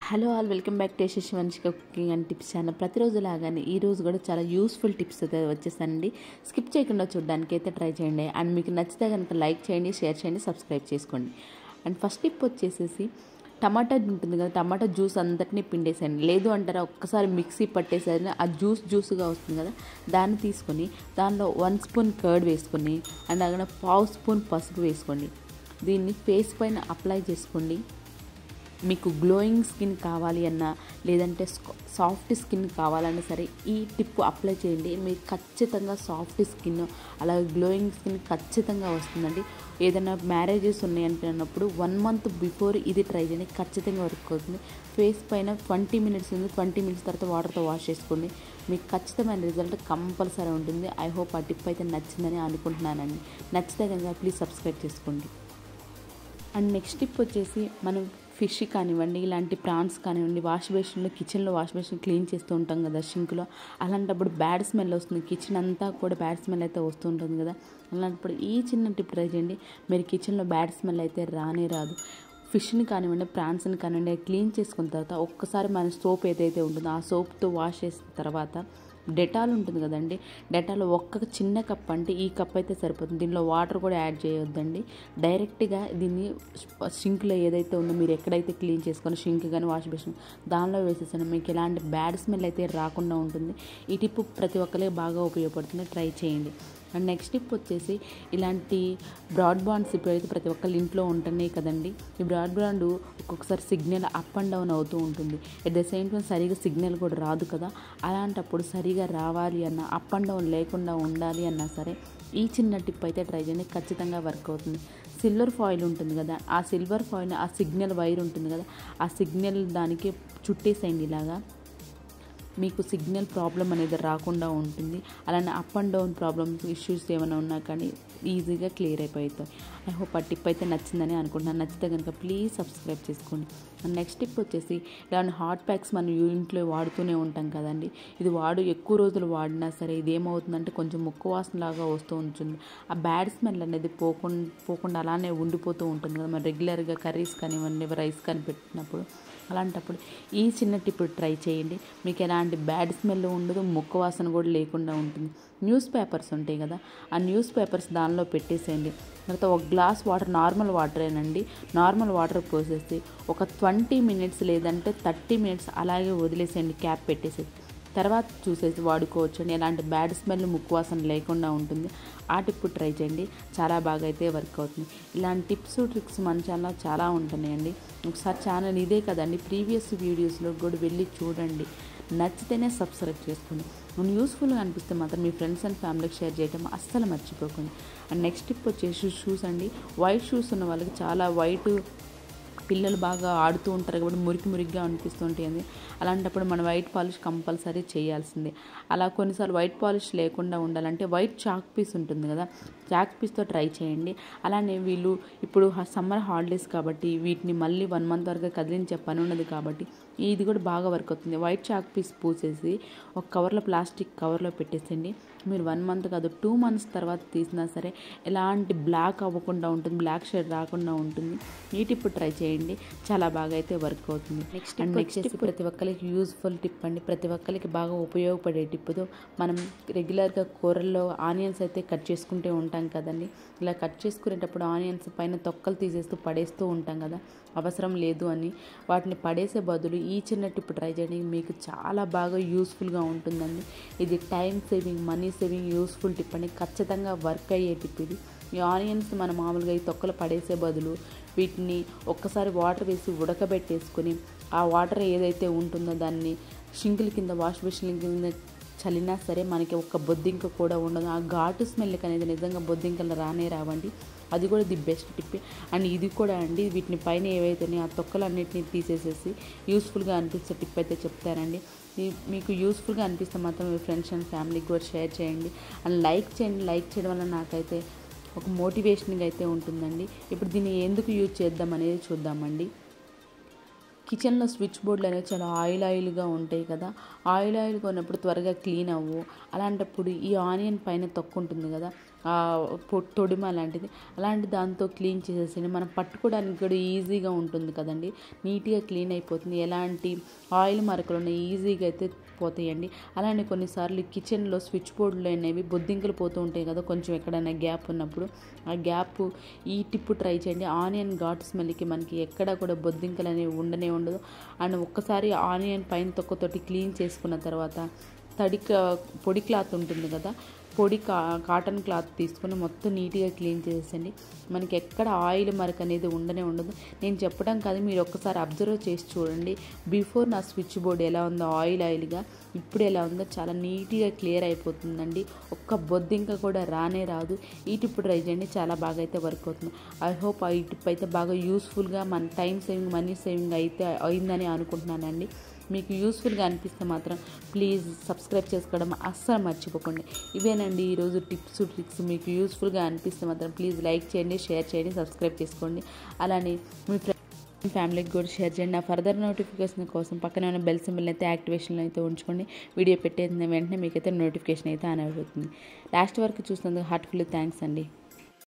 hello all welcome back to Yashasvi Vanshika cooking and tips channel ప్రతిరోజు లాగానే ఈ రోజు కూడా చాలా యూస్ఫుల్ టిప్స్ అయితే వచ్చేసానండి స్కిప్ చేయకుండా చూడడానికి అయితే ట్రై చేయండి అండ్ మీకు నచ్చితే కనుక లైక్ చేయండి షేర్ చేయండి సబ్స్క్రైబ్ చేసుకోండి అండ్ ఫస్ట్ టిప్ వచ్చేసేసి టమాటా ఉంటుంది కదా టమాటా జ్యూస్ అంతటినీ పిండేసేయండి లేదు అంటారా ఒక్కసారి మిక్సీ పట్టేసరి ఆ జ్యూస్ జ్యూస్గా వస్తుంది కదా దాన్ని తీసుకొని దానిలో వన్ స్పూన్ కర్డ్ వేసుకొని అండ్ అలాగే పావు స్పూన్ పసుపు వేసుకోండి దీన్ని ఫేస్ పైన అప్లై చేసుకోండి మీకు గ్లోయింగ్ స్కిన్ కావాలి అన్నా లేదంటే సాఫ్ట్ స్కిన్ కావాలన్నా సరే ఈ టిప్ అప్లై చేయండి మీకు ఖచ్చితంగా సాఫ్ట్ స్కిన్ అలాగే గ్లోయింగ్ స్కిన్ ఖచ్చితంగా వస్తుందండి ఏదైనా మ్యారేజెస్ ఉన్నాయంటే అన్నప్పుడు వన్ మంత్ బిఫోర్ ఇది ట్రై చేయండి ఖచ్చితంగా వర్క్ అవుతుంది ఫేస్ పైన ట్వంటీ మినిట్స్ ఉంది ట్వంటీ మినిట్స్ తర్వాత వాటర్తో వాష్ చేసుకోండి మీకు ఖచ్చితమైన రిజల్ట్ కంపల్సరీ ఉంటుంది ఐ హోప్ ఆ టిప్ అయితే నచ్చిందని అనుకుంటున్నానండి నచ్చితే కనుక ప్లీజ్ సబ్స్క్రైబ్ చేసుకోండి అండ్ నెక్స్ట్ టిప్ వచ్చేసి మనం ఫిష్ కానివ్వండి ఇలాంటి ప్రాన్స్ కానివ్వండి వాష్ బేసిన్లో కిచెన్లో వాష్ బేసిన్ క్లీన్ చేస్తూ ఉంటాం కదా షింక్లో అలాంటప్పుడు బ్యాడ్ స్మెల్ వస్తుంది కిచెన్ అంతా కూడా బ్యాడ్ స్మెల్ అయితే వస్తూ ఉంటుంది కదా అలాంటప్పుడు ఈ చిన్న టిప్ ట్రై చేయండి మీరు కిచెన్లో బ్యాడ్ స్మెల్ అయితే రానే రాదు ఫిష్ని కానివ్వండి ప్రాన్స్ని కానివ్వండి క్లీన్ చేసుకున్న తర్వాత ఒక్కసారి మన సోప్ ఏదైతే ఉంటుందో ఆ సోప్తో వాష్ చేసిన తర్వాత డెటాల్ ఉంటుంది కదండి డెటాల్ ఒక్క చిన్న కప్ అంటే ఈ కప్ అయితే సరిపోతుంది దీనిలో వాటర్ కూడా యాడ్ చేయొద్దండి డైరెక్ట్గా దీన్ని షింక్లో ఏదైతే ఉందో మీరు ఎక్కడైతే క్లీన్ చేసుకొని షింక్ కానీ వాష్ బేసిన్ దానిలో వేసేసాను మీకు ఎలాంటి బ్యాడ్ స్మెల్ అయితే రాకుండా ఉంటుంది ఈ టిప్ ప్రతి ఒక్కరికి బాగా ఉపయోగపడుతుంది ట్రై చేయండి అండ్ నెక్స్ట్ టిప్ వచ్చేసి ఇలాంటి బ్రాడ్బాండ్స్ ఇప్పుడైతే ప్రతి ఒక్కరి ఇంట్లో ఉంటున్నాయి కదండి ఈ బ్రాడ్బాండ్ ఒక్కొక్కసారి సిగ్నల్ అప్ అండ్ డౌన్ అవుతూ ఉంటుంది ఎట్ ద సేమ్ టైం సరిగా సిగ్నల్ కూడా రాదు కదా అలాంటప్పుడు సరిగా రావాలి అన్న అప్ అండ్ డౌన్ లేకుండా ఉండాలి అన్నా సరే ఈ చిన్న టిప్ అయితే ట్రై చేయండి ఖచ్చితంగా వర్క్ అవుతుంది సిల్వర్ ఫాయిల్ ఉంటుంది కదా ఆ సిల్వర్ ఫాయిల్ ఆ సిగ్నల్ వైర్ ఉంటుంది కదా ఆ సిగ్నల్ దానికి చుట్టేసేయండి ఇలాగా మీకు సిగ్నల్ ప్రాబ్లం అనేది రాకుండా ఉంటుంది అలానే up and down problems issues ఏమైనా ఉన్నా కానీ ఈజీగా క్లియర్ అయిపోతాయి ఐ హోప్ ఆ టిప్ అయితే నచ్చిందని అనుకుంటున్నాను నచ్చితే కనుక ప్లీజ్ సబ్స్క్రైబ్ చేసుకోండి నెక్స్ట్ టిప్ వచ్చేసి ఇలాంటి హాట్ ప్యాక్స్ మనం ఇంట్లో వాడుతూనే ఉంటాం కదండి ఇది వాడు ఎక్కువ రోజులు వాడినా సరే ఇది ఏమవుతుందంటే కొంచెం ముక్కు వాసన లాగా వస్తూ ఉంటుంది ఆ బ్యాడ్ స్మెల్ అనేది పోకుండా పోకుండా అలానే ఉండిపోతూ ఉంటుంది కదా మనం రెగ్యులర్గా కర్రీస్ కానివ్వండి రైస్ కానీ పెట్టినప్పుడు అలాంటప్పుడు ఈ చిన్న టిప్ ట్రై చేయండి మీకు ఎలాంటి బ్యాడ్ స్మెల్ ఉండదు ముక్క వాసన కూడా లేకుండా ఉంటుంది న్యూస్ పేపర్స్ ఉంటాయి కదా ఆ న్యూస్ పేపర్స్ దానిలో పెట్టేసేయండి తర్వాత ఒక గ్లాస్ వాటర్ నార్మల్ వాటరేనండి నార్మల్ వాటర్ పోసేసి ఒక ట్వంటీ మినిట్స్ లేదంటే థర్టీ మినిట్స్ అలాగే వదిలేసేయండి క్యాప్ పెట్టేసేసి తర్వాత చూసేసి వాడుకోవచ్చు అండి ఎలాంటి బ్యాడ్ స్మెల్ ముక్కువాసన లేకుండా ఉంటుంది ఆ టిప్ ట్రై చేయండి చాలా బాగా అయితే వర్క్ అవుతుంది ఇలాంటి టిప్స్ ట్రిక్స్ మన ఛానల్లో చాలా ఉంటున్నాయండి ఒకసారి ఛానల్ ఇదే కదండి ప్రీవియస్ వీడియోస్లో కూడా వెళ్ళి చూడండి నచ్చితేనే సబ్స్క్రైబ్ చేసుకోండి మనం యూస్ఫుల్గా అనిపిస్తే మాత్రం మీ ఫ్రెండ్స్ అండ్ ఫ్యామిలీకి షేర్ చేయడం అస్సలు మర్చిపోకండి అండ్ నెక్స్ట్ టిప్ వచ్చేసి షూస్ అండి వైట్ షూస్ ఉన్న వాళ్ళకి చాలా వైట్ పిల్లలు బాగా ఆడుతూ ఉంటారు కాబట్టి మురికి మురికిగా అనిపిస్తుంటుంది అలాంటప్పుడు మనం వైట్ పాలిష్ కంపల్సరీ చేయాల్సిందే అలా కొన్నిసార్లు వైట్ పాలిష్ లేకుండా ఉండాలంటే వైట్ చాక్ పీస్ ఉంటుంది కదా చాక్ పీస్తో ట్రై చేయండి అలానే వీళ్ళు ఇప్పుడు సమ్మర్ హాలిడేస్ కాబట్టి వీటిని మళ్ళీ వన్ మంత్ వరకు కదిలించే పని ఉన్నది కాబట్టి ఇది కూడా బాగా వర్క్ అవుతుంది వైట్ చాక్ పీస్ పూసేసి ఒక కవర్లో ప్లాస్టిక్ కవర్లో పెట్టేసండి మీరు వన్ మంత్ కాదు టూ మంత్స్ తర్వాత తీసినా సరే ఎలాంటి బ్లాక్ అవ్వకుండా ఉంటుంది బ్లాక్ షేడ్ రాకుండా ఉంటుంది ఈ టిప్ ట్రై చేయండి చాలా బాగా అయితే వర్క్ అవుతుంది నెక్స్ట్ అండ్ నెక్స్ట్ ప్రతి ఒక్కరికి యూస్ఫుల్ టిప్ అండి ప్రతి ఒక్కరికి బాగా ఉపయోగపడే టిప్తో మనం రెగ్యులర్గా కూరల్లో ఆనియన్స్ అయితే కట్ చేసుకుంటూ ఉంటాం కదండి ఇలా కట్ చేసుకునేటప్పుడు ఆనియన్స్ పైన తొక్కలు తీసేస్తూ పడేస్తూ ఉంటాం కదా అవసరం లేదు అని వాటిని పడేసే బదులు ఈ చిన్న టిప్ ట్రై చేయడానికి మీకు చాలా బాగా యూస్ఫుల్గా ఉంటుందండి ఇది time saving money saving useful tip అని ఖచ్చితంగా వర్క్ అయ్యే టిప్ ఇది ఈ ఆనియన్స్ మనం మామూలుగా ఈ తొక్కలు పడేసే బదులు వీటిని ఒక్కసారి వాటర్ వేసి ఉడకబెట్టేసుకొని ఆ వాటర్ ఏదైతే ఉంటుందో దాన్ని షింకుల కింద వాష్ బేసిన్ కింద చల్లినా సరే మనకి ఒక్క బొద్దింక కూడా ఉండదు ఆ ఘాటు స్మెల్కి అనేది నిజంగా బొద్దింకలు రానే రావండి అది కూడా ది బెస్ట్ టిప్ అండ్ ఇది కూడా అండి వీటిని పైన ఏవైతే ఆ తొక్కలన్నిటిని తీసేసేసి యూస్ఫుల్గా అనిపించే టిప్ అయితే చెప్తానండి మీకు యూస్ఫుల్గా అనిపిస్తే మాత్రం మీ ఫ్రెండ్స్ అండ్ ఫ్యామిలీకి కూడా షేర్ చేయండి అండ్ లైక్ చేయండి లైక్ చేయడం వల్ల నాకైతే ఒక మోటివేషన్గా అయితే ఉంటుందండి ఇప్పుడు దీన్ని ఎందుకు యూజ్ చేద్దాం అనేది చూద్దామండి కిచెన్లో స్విచ్ బోర్డులు అనేవి చాలా ఆయిల్ ఆయిల్గా ఉంటాయి కదా ఆయిల్ ఆయిల్గా ఉన్నప్పుడు త్వరగా క్లీన్ అవ్వు అలాంటప్పుడు ఈ ఆనియన్ పైన తొక్కు ఉంటుంది కదా ఆ పొ- తొడిమ లాంటిది అలాంటి దాంతో క్లీన్ చేసేసి మనం పట్టుకోవడానికి కూడా ఈజీగా ఉంటుంది కదండి నీట్గా క్లీన్ అయిపోతుంది ఎలాంటి ఆయిల్ మరకలు ఉన్నాయి ఈజీగా అయితే పోతాయండి అలానే కొన్నిసార్లు కిచెన్లో స్విచ్ బోర్డులు అనేవి బొద్దింకలు పోతూ ఉంటాయి కదా కొంచెం ఎక్కడైనా గ్యాప్ ఉన్నప్పుడు ఆ గ్యాప్ ఈ టిప్పు ట్రై చేయండి ఆనియన్ ఘాట్ స్మెల్కి మనకి ఎక్కడ కూడా బొద్దింకలు అనేవి ఉండనే ఉండదు అండ్ ఒక్కసారి ఆనియన్ పైన తొక్కతోటి క్లీన్ చేసుకున్న తర్వాత తడి క్లా- పొడి క్లాత్ ఉంటుంది కదా పొడి కా కాటన్ క్లాత్ తీసుకొని మొత్తం నీట్గా క్లీన్ చేసేసండి మనకి ఎక్కడ ఆయిల్ మరక అనేది ఉండనే ఉండదు నేను చెప్పడం కాదు మీరు ఒక్కసారి అబ్జర్వ్ చేసి చూడండి బిఫోర్ నా స్విచ్ బోర్డ్ ఎలా ఉందో ఆయిల్ ఆయిల్గా ఇప్పుడు ఎలా ఉందో చాలా నీట్గా క్లియర్ అయిపోతుందండి ఒక్క బొద్దింక కూడా రానే రాదు ఈ టిప్ ట్రై చేయండి చాలా బాగా అయితే వర్క్ అవుతుంది ఐ హోప్ ఈ టిప్ అయితే బాగా యూస్ఫుల్గా మన టైం సేవింగ్ మనీ సేవింగ్ అయితే అయిందని అనుకుంటున్నానండి మీకు యూస్ఫుల్గా అనిపిస్తే మాత్రం ప్లీజ్ సబ్స్క్రైబ్ చేసుకోవడం అస్సలు మర్చిపోకండి ఇవేనండి ఈరోజు టిప్స్ ట్రిక్స్ మీకు యూస్ఫుల్గా అనిపిస్తే మాత్రం ప్లీజ్ లైక్ చేయండి షేర్ చేయండి సబ్స్క్రైబ్ చేసుకోండి అలానే మీ ఫ్రెండ్ ఫ్యామిలీకి కూడా షేర్ చేయండి నా ఫర్దర్ నోటిఫికేషన్ కోసం పక్కనే ఉన్న బెల్ సింబల్ అయితే యాక్టివేషన్లో అయితే ఉంచుకోండి వీడియో పెట్టేసిన వెంటనే మీకైతే నోటిఫికేషన్ అయితే ఆన్ అయిపోతుంది లాస్ట్ వరకు చూసినందుకు హార్ట్ఫుల్లీ థ్యాంక్స్ అండి